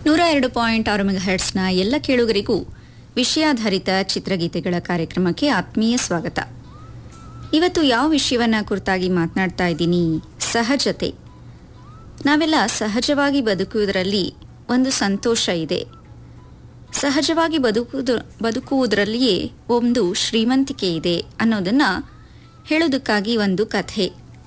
ನೂರ ಎರಡು ಪಾಯಿಂಟ್ ಆರು ಮೆಗಾಹೆಟ್ಸ್ನ ಎಲ್ಲ ಕೇಳುಗರಿಗೂ ವಿಷಯಾಧಾರಿತ ಚಿತ್ರಗೀತೆಗಳ ಕಾರ್ಯಕ್ರಮಕ್ಕೆ ಆತ್ಮೀಯ ಸ್ವಾಗತ ಇವತ್ತು ಯಾವ ವಿಷಯವನ್ನ ಕುರಿತಾಗಿ ಮಾತನಾಡ್ತಾ ಇದ್ದೀನಿ ಸಹಜತೆ ನಾವೆಲ್ಲ ಸಹಜವಾಗಿ ಬದುಕುವುದರಲ್ಲಿ ಒಂದು ಸಂತೋಷ ಇದೆ ಸಹಜವಾಗಿ ಬದುಕುವುದು ಬದುಕುವುದರಲ್ಲಿಯೇ ಒಂದು ಶ್ರೀಮಂತಿಕೆ ಇದೆ ಅನ್ನೋದನ್ನ ಹೇಳೋದಕ್ಕಾಗಿ ಒಂದು ಕಥೆ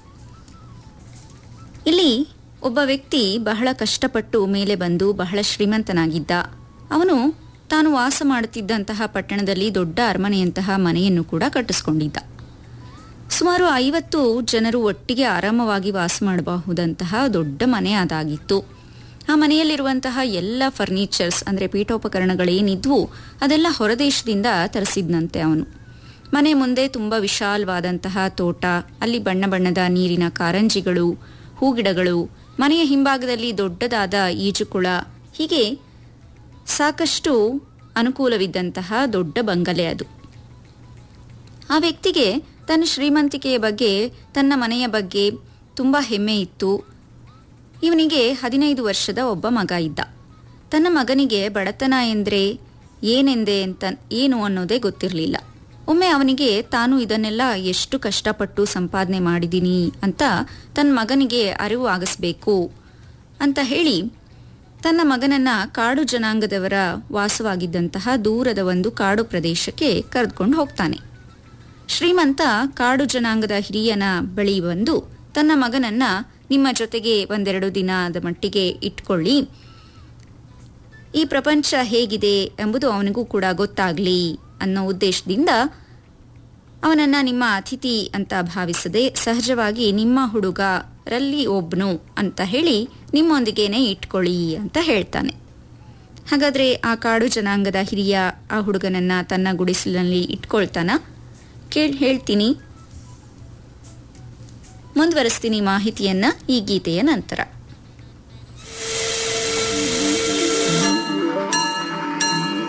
ಇಲ್ಲಿ ಒಬ್ಬ ವ್ಯಕ್ತಿ ಬಹಳ ಕಷ್ಟಪಟ್ಟು ಮೇಲೆ ಬಂದು ಬಹಳ ಶ್ರೀಮಂತನಾಗಿದ್ದ ಅವನು ತಾನು ವಾಸ ಮಾಡುತ್ತಿದ್ದಂತಹ ಪಟ್ಟಣದಲ್ಲಿ ದೊಡ್ಡ ಅರಮನೆಯಂತಹ ಮನೆಯನ್ನು ಕೂಡ ಕಟ್ಟಿಸ್ಕೊಂಡಿದ್ದ ಸುಮಾರು ಐವತ್ತು ಜನರು ಒಟ್ಟಿಗೆ ಆರಾಮವಾಗಿ ವಾಸ ಮಾಡಬಹುದಂತಹ ದೊಡ್ಡ ಮನೆ ಅದಾಗಿತ್ತು ಆ ಮನೆಯಲ್ಲಿರುವಂತಹ ಎಲ್ಲ ಫರ್ನಿಚರ್ಸ್ ಅಂದರೆ ಪೀಠೋಪಕರಣಗಳೇನಿದ್ವು ಅದೆಲ್ಲ ಹೊರದೇಶದಿಂದ ತರಿಸಿದ್ನಂತೆ ಅವನು ಮನೆ ಮುಂದೆ ತುಂಬ ವಿಶಾಲವಾದಂತಹ ತೋಟ ಅಲ್ಲಿ ಬಣ್ಣ ಬಣ್ಣದ ನೀರಿನ ಕಾರಂಜಿಗಳು ಹೂಗಿಡಗಳು ಮನೆಯ ಹಿಂಭಾಗದಲ್ಲಿ ದೊಡ್ಡದಾದ ಈಜುಕೊಳ ಹೀಗೆ ಸಾಕಷ್ಟು ಅನುಕೂಲವಿದ್ದಂತಹ ದೊಡ್ಡ ಬಂಗಲೆ ಅದು ಆ ವ್ಯಕ್ತಿಗೆ ತನ್ನ ಶ್ರೀಮಂತಿಕೆಯ ಬಗ್ಗೆ ತನ್ನ ಮನೆಯ ಬಗ್ಗೆ ತುಂಬ ಹೆಮ್ಮೆ ಇತ್ತು ಇವನಿಗೆ ಹದಿನೈದು ವರ್ಷದ ಒಬ್ಬ ಮಗ ಇದ್ದ ತನ್ನ ಮಗನಿಗೆ ಬಡತನ ಎಂದರೆ ಏನೆಂದೆ ಅಂತ ಏನು ಅನ್ನೋದೇ ಗೊತ್ತಿರಲಿಲ್ಲ ಒಮ್ಮೆ ಅವನಿಗೆ ತಾನು ಇದನ್ನೆಲ್ಲ ಎಷ್ಟು ಕಷ್ಟಪಟ್ಟು ಸಂಪಾದನೆ ಮಾಡಿದ್ದೀನಿ ಅಂತ ತನ್ನ ಮಗನಿಗೆ ಅರಿವು ಆಗಿಸ್ಬೇಕು ಅಂತ ಹೇಳಿ ತನ್ನ ಮಗನನ್ನ ಕಾಡು ಜನಾಂಗದವರ ವಾಸವಾಗಿದ್ದಂತಹ ದೂರದ ಒಂದು ಕಾಡು ಪ್ರದೇಶಕ್ಕೆ ಕರೆದುಕೊಂಡು ಹೋಗ್ತಾನೆ ಶ್ರೀಮಂತ ಕಾಡು ಜನಾಂಗದ ಹಿರಿಯನ ಬಳಿ ಬಂದು ತನ್ನ ಮಗನನ್ನ ನಿಮ್ಮ ಜೊತೆಗೆ ಒಂದೆರಡು ದಿನದ ಮಟ್ಟಿಗೆ ಇಟ್ಕೊಳ್ಳಿ ಈ ಪ್ರಪಂಚ ಹೇಗಿದೆ ಎಂಬುದು ಅವನಿಗೂ ಕೂಡ ಗೊತ್ತಾಗ್ಲಿ ಅನ್ನೋ ಉದ್ದೇಶದಿಂದ ಅವನನ್ನ ನಿಮ್ಮ ಅತಿಥಿ ಅಂತ ಭಾವಿಸದೆ ಸಹಜವಾಗಿ ನಿಮ್ಮ ಹುಡುಗರಲ್ಲಿ ಒಬ್ನು ಅಂತ ಹೇಳಿ ನಿಮ್ಮೊಂದಿಗೇನೆ ಇಟ್ಕೊಳ್ಳಿ ಅಂತ ಹೇಳ್ತಾನೆ ಹಾಗಾದ್ರೆ ಆ ಕಾಡು ಜನಾಂಗದ ಹಿರಿಯ ಆ ಹುಡುಗನನ್ನ ತನ್ನ ಗುಡಿಸಲಿನಲ್ಲಿ ಇಟ್ಕೊಳ್ತಾನ ಕೇಳಿ ಹೇಳ್ತೀನಿ ಮುಂದುವರಿಸ್ತೀನಿ ಮಾಹಿತಿಯನ್ನ ಈ ಗೀತೆಯ ನಂತರ